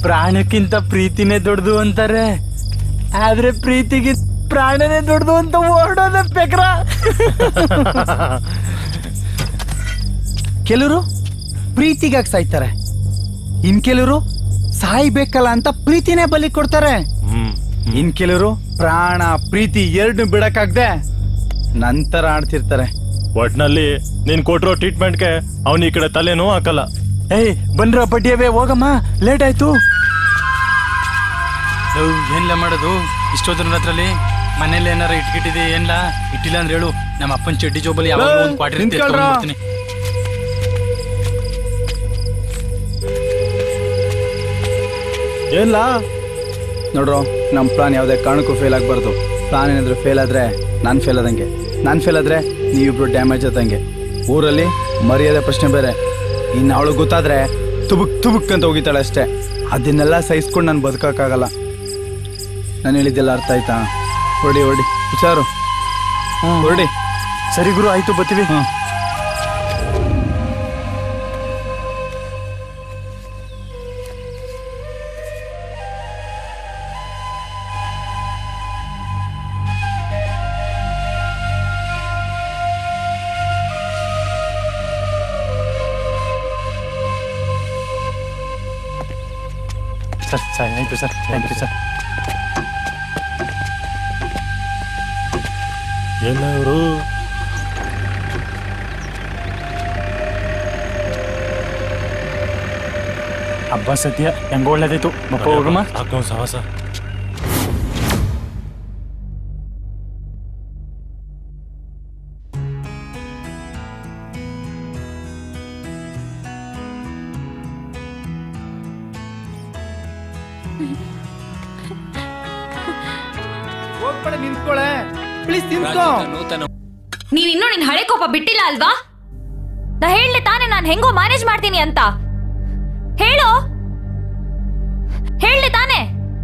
ಪ್ರಾಣಕ್ಕಿಂತ ಪ್ರೀತಿನೇ ದೊಡ್ಡದು ಅಂತಾರೆ ಆದ್ರೆ ಪ್ರೀತಿಗೆ ಪ್ರಾಣನೇ ದೊಡ್ಡದು ಅಂತ ಓಡೋದ ಪೆಕ್ರ ಕೆಲವರು ಪ್ರೀತಿಗಾಗಿ ಸಾಯ್ತಾರೆ ಇನ್ ಕೆಲವರು ಸಾಯ್ಬೇಕಲ್ಲ ಅಂತ ಪ್ರೀತಿನೇ ಬಲಿ ಕೊಡ್ತಾರೆ ಇನ್ ಕೆಲವರು ಪ್ರಾಣ ಪ್ರೀತಿ ಎರಡು ಬಿಡಕ್ಕಾಗ್ದೆ ನಂತರ ಆಡ್ತಿರ್ತಾರೆ ಒಟ್ನಲ್ಲಿ ನೀನ್ ಕೊಟ್ಟಿರೋ ಟ್ರೀಟ್ಮೆಂಟ್ಗೆ ಅವನ ಈ ಕಡೆ ತಲೆನೂ ಹಾಕಲ್ಲ ಏಯ್ ಬನ್ರ ಪಡ್ಡಿಯವೇ ಹೋಗಮ್ಮ ಲೇಟ್ ಆಯ್ತು ಏನ್ಲ ಮಾಡೋದು ಇಷ್ಟೋದ್ರ ಹತ್ರಲಿ ಮನೇಲಿ ಏನಾರ ಇಟ್ಕಿಟ್ಟಿದೆ ಏನ್ಲ ಇಟ್ಟಿಲ್ಲ ಅಂದ್ರೆ ಹೇಳು ನಮ್ಮ ಅಪ್ಪನ ಚಡ್ಡಿ ಜೋಬಲ್ಲಿ ಯಾವಾಗ ಒಂದು ಕ್ವಾರ್ಟರ್ ನಿಂತ್ಕೊಳ್ರಾ. ಬರ್ತೀನಿ ಏನ್ಲಾ ನೋಡ್ರೋ ನಮ್ಮ ಪ್ಲಾನ್ ಯಾವುದೇ ಕಾರಣಕ್ಕೂ ಫೇಲ್ ಆಗಬಾರ್ದು ಪ್ಲಾನ್ ಏನಾದ್ರು ಫೇಲ್ ಆದ್ರೆ ನಾನು ಫೇಲ್ ಆದಂಗೆ ನಾನು ಫೇಲ್ ಆದ್ರೆ ನೀವಿಬ್ರು ಡ್ಯಾಮೇಜ್ ಆದಂಗೆ ಊರಲ್ಲಿ ಮರ್ಯಾದೆ ಪ್ರಶ್ನೆ ಬೇರೆ ಇನ್ನು ಅವಳು ಗೊತ್ತಾದ್ರೆ ತುಬುಕ್ ತುಬುಕ್ ಅಂತ ಹೋಗಿತಾಳೆ ಅಷ್ಟೇ ಅದನ್ನೆಲ್ಲ ಸಹಿಸ್ಕೊಂಡು ನಾನು ಬದುಕೋಕ್ಕಾಗಲ್ಲ ನಾನು ಹೇಳಿದ್ದೆಲ್ಲ ಅರ್ಥ ಆಯ್ತಾ ಹೊಡಿ ಹೊಡಿ ಹುಷಾರು ಹೊರಡಿ ಸರಿ ಗುರು ಆಯ್ತು ಬತ್ತೀವಿ ಹಾಂ sir sir thank you sir thank you sir ಏನ ಇವರು ಹಬ್ಬ ಸದ್ಯ ಹೆಂಗ ಒಳ್ಳೇದಾಯ್ತು ಮಪ್ಪ ಹೋಗಮ್ಮ ಹಾಕೊಂಡ್ ಸಾಹಸ ಹೋಗ್ಬೇಡ ನಿಂತ್ಕೊಳೆ ಪ್ಲೀಸ್ ನಿಂತ್ಕೋ ನೀನ್ ಇನ್ನೂ ನಿನ್ ಹಳೆ ಕೋಪ ಬಿಟ್ಟಿಲ್ಲ ಅಲ್ವಾ ನಾ ಹೇಳ್ದೆ ತಾನೇ ನಾನ್ ಹೆಂಗೋ ಮ್ಯಾನೇಜ್ ಮಾಡ್ತೀನಿ ಅಂತ ಹೇಳು ಹೇಳ್ದೆ ತಾನೇ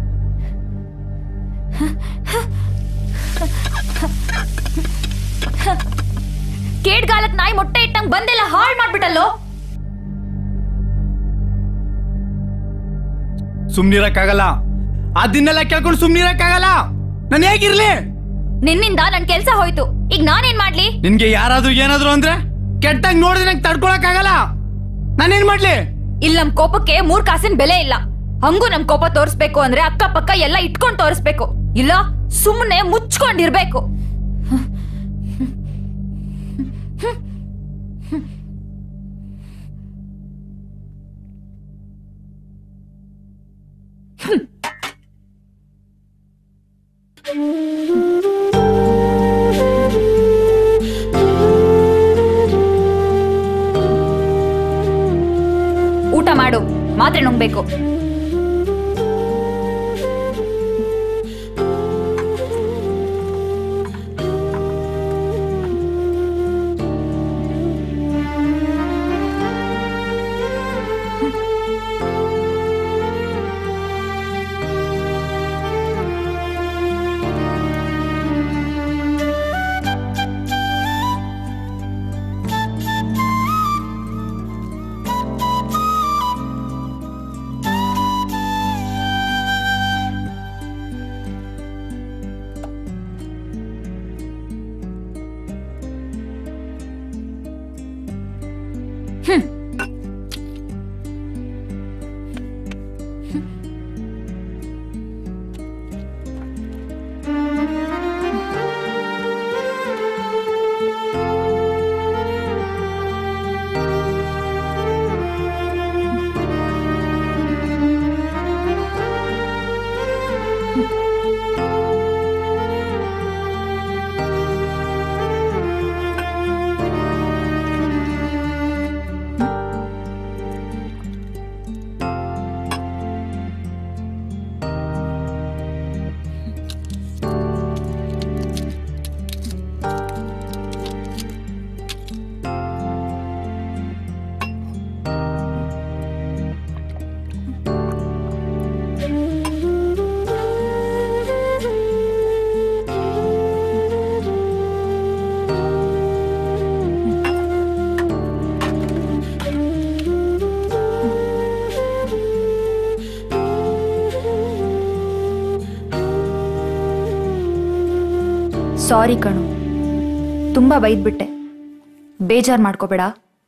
ಕೇಡ್ಗಾಲಕ್ ನಾಯಿ ಮೊಟ್ಟೆ ಇಟ್ಟಂಗ್ ಬಂದೆಲ್ಲ ಹಾಳ್ ಮಾಡ್ಬಿಟ್ಟಲ್ಲೋ ಸುಮ್ನಿರಕ್ಕಾಗಲ್ಲ ಅದನ್ನೆಲ್ಲ ಕೇಳ್ಕೊಂಡು ಸುಮ್ನಿರಕ್ಕಾಗಲ್ಲ ನಾನು ಹೇಗಿರ್ಲಿ ನಿನ್ನಿಂದ ನನ್ ಕೆಲ್ಸ ಹೋಯ್ತು ಈಗ ನಾನೇನ್ ಮಾಡ್ಲಿ ನಿನ್ಗೆ ಯಾರಾದ್ರೂ ಏನಾದ್ರು ಅಂದ್ರೆ ಕೆಟ್ಟಂಗ್ ನೋಡಿದ್ರೆ ನಂಗೆ ತಡ್ಕೊಳಕ್ಕಾಗಲ್ಲ ನಾನೇನ್ ಮಾಡ್ಲಿ ಇಲ್ಲಿ ನಮ್ ಕೋಪಕ್ಕೆ ಮೂರ್ ಕಾಸಿನ ಬೆಲೆ ಇಲ್ಲ ಹಂಗೂ ನಮ್ ಕೋಪ ತೋರಿಸ್ಬೇಕು ಅಂದ್ರೆ ಅಕ್ಕ ಪಕ್ಕ ಎಲ್ಲ ಇಟ್ಕೊಂಡ್ ತೋರಿಸ್ಬೇಕು ಇಲ್ಲ ಸುಮ್ಮನೆ ಮುಚ್ಕೊಂಡಿರ್ಬೇಕು ಊಟ ಮಾಡು ಮಾತ್ರೆ ನುಂಗ್ಬೇಕು ಸಾರಿ ಕಣು ತುಂಬಾ ಬೈದ್ಬಿಟ್ಟೆ ಬೇಜಾರ್ ಮಾಡ್ಕೋಬೇಡ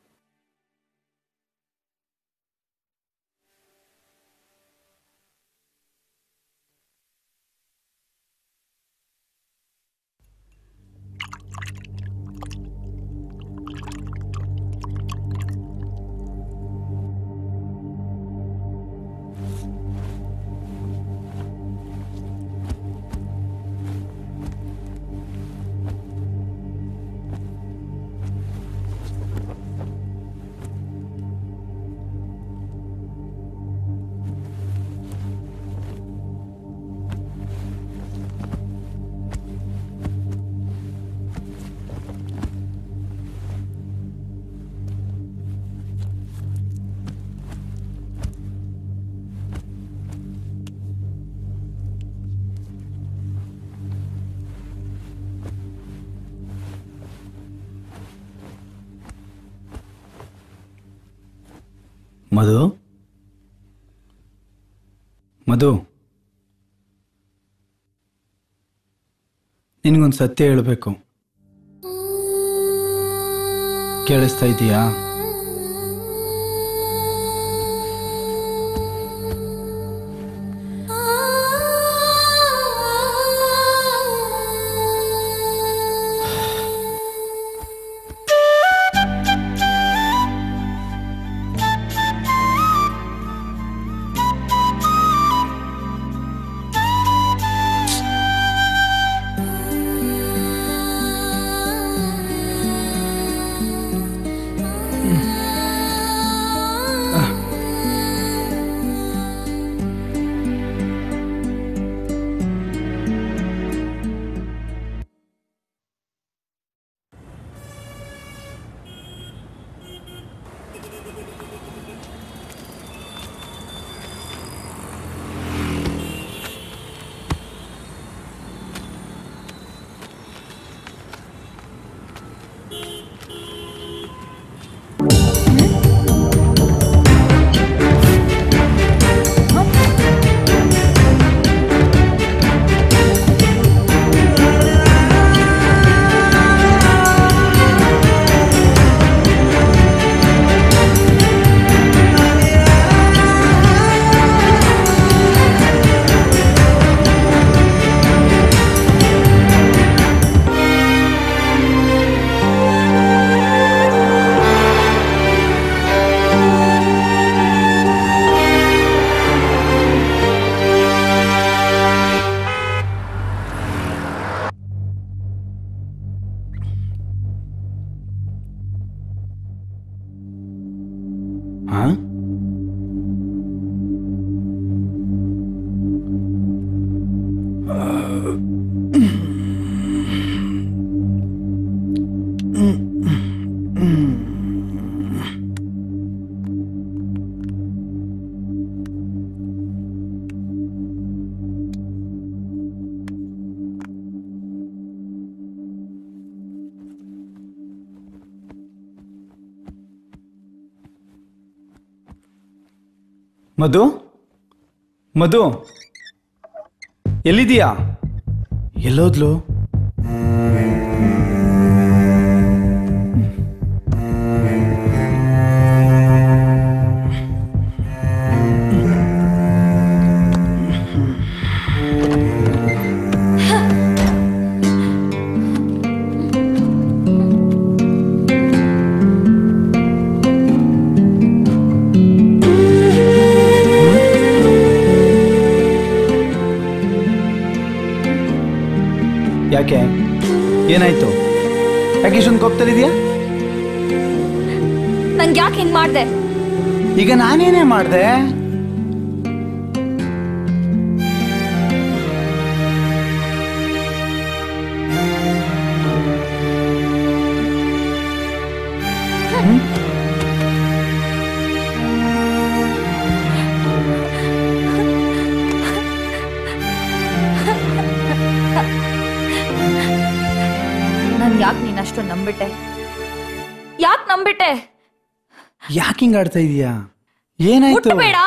ಮಧು ಮಧು ನಿನಗೊಂದು ಸತ್ಯ ಹೇಳಬೇಕು ಕೇಳಿಸ್ತಾ ಇದೀಯಾ ಹಾ ಮಧು ಮಧು ಎಲ್ಲಿದೀಯಾ ಎಲ್ಲೋದ್ಲು ಯಾಕೆ ಏನಾಯ್ತು ಯಾಕೆ ಇಷ್ಟೊಂದು ಕೋಪ್ತಲ್ಲಿದ್ಯಾ ನಂಗೆ ಯಾಕೆ ಹಿಂಗ್ ಮಾಡ್ದೆ ಈಗ ನಾನೇನೇ ಮಾಡಿದೆ ನನ್ ಯಾಕೆ ನೀನ್ ಅಷ್ಟು ನಂಬಿಟ್ಟೆ ಯಾಕೆ ನಂಬಿಟ್ಟೆ ಯಾಕೆ ಹಿಂಗ್ ಆಡ್ತಾ ಇದೀಯಾ ಏನಾಯ್ತು ಮುಟ್ಟಬೇಡ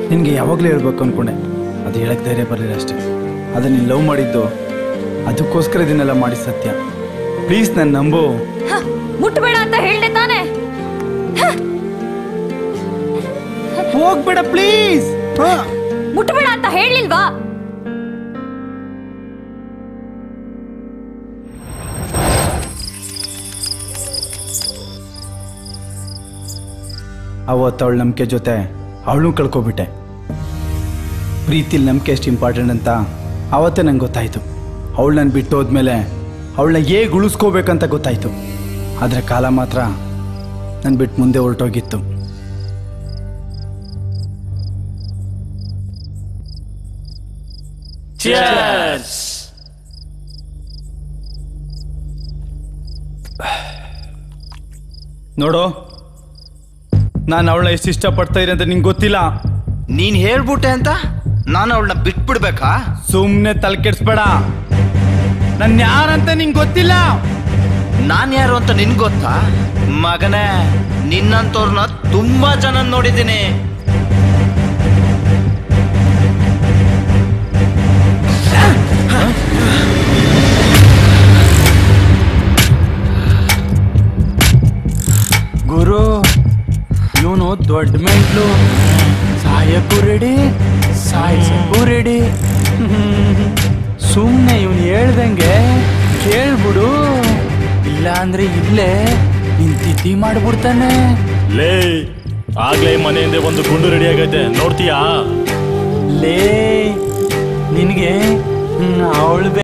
ನಿನಗೆ ಯಾವಾಗಲೂ ಹೇಳ್ಬೇಕು ಅನ್ಕೊಂಡೆ ಅದು ಹೇಳಕ್ ಧೈರ್ಯ ಬರಲಿಲ್ಲ ಅಷ್ಟೇ ಅದನ್ನ ನೀನು ಲವ್ ಮಾಡಿದ್ದು ಅದಕ್ಕೋಸ್ಕರ ಇದನ್ನೆಲ್ಲ ಮಾಡಿ ಸತ್ಯ ಪ್ಲೀಸ್ ನನ್ನ ನಂಬು ಹ, ಮುಟ್ಬೇಡ ಅಂತ ಹೇಳ್ದೆ ತಾನೆ ಹೋಗ್ಬೇಡ ಪ್ಲೀಸ್ ಮುಟ್ಬೇಡ ಅಂತ ಹೇಳಿಲ್ವಾ ಅವತ್ತು ಅವಳ ನಂಬಿಕೆ ಜೊತೆ ಅವಳು ಕಳ್ಕೊಬಿಟ್ಟೆ ಪ್ರೀತಿಲಿ ನಂಬಿಕೆ ಎಷ್ಟು ಇಂಪಾರ್ಟೆಂಟ್ ಅಂತ ಅವತ್ತೇ ನಂಗೆ ಗೊತ್ತಾಯಿತು ಅವಳು ನಾನು ಬಿಟ್ಟು ಹೋದ್ಮೇಲೆ ಅವಳನ್ನ ಹೇಗೆ ಉಳಿಸ್ಕೋಬೇಕಂತ ಗೊತ್ತಾಯಿತು ಆದರೆ ಕಾಲ ಮಾತ್ರ ನಾನು ಬಿಟ್ಟು ಮುಂದೆ ಹೊರಟೋಗಿತ್ತು ನೋಡು ನಾನು ಅವಳನ್ನ ಎಷ್ಟು ಇಷ್ಟಪಡ್ತಾ ಇದ್ದೀನಿ ಅಂತ ನಿಂಗೆ ಗೊತ್ತಿಲ್ಲ ನೀನ್ ಹೇಳ್ಬಿಟ್ಟೆ ಅಂತ ನಾನು ಅವಳನ್ನ ಬಿಟ್ಬಿಡ್ಬೇಕಾ ಸುಮ್ಮನೆ ತಲೆ ಕೆಡ್ಸ್ಬೇಡ ನನ್ನ ಯಾರಂತ ನಿಂಗೆ ಗೊತ್ತಿಲ್ಲ ನಾನ್ ಯಾರು ಅಂತ ನಿನ್ ಗೊತ್ತಾ ಮಗನೇ ನಿನ್ನಂತವ್ರನ್ನ ತುಂಬಾ ಜನ ನೋಡಿದ್ದೀನಿ ಗುರು ಇವನು ದೊಡ್ಡ ಮೆಂಟ್ಲು ಸಾಯಕ್ಕೂ ರೆಡಿ ಸಾಯಿಸಕ್ಕೂ ರೆಡಿ ಸುಮ್ಮನೆ ಇವನು ಹೇಳ್ದಂಗೆ ಕೇಳ್ಬಿಡು ಇಲ್ಲ ಅಂದ್ರೆ ಇಲ್ಲೇ ನಿನ್ ತಿಥಿ ಮಾಡ್ಬಿಡ್ತಾನೆ ಲೇ ಆಗ್ಲೇ ಮನೆಯಿಂದ ಒಂದು ಗುಂಡು ರೆಡಿ ಆಗೈತೆ ನೋಡ್ತೀಯಾ ಲೇ ನಿನಗೆ ಅವಳು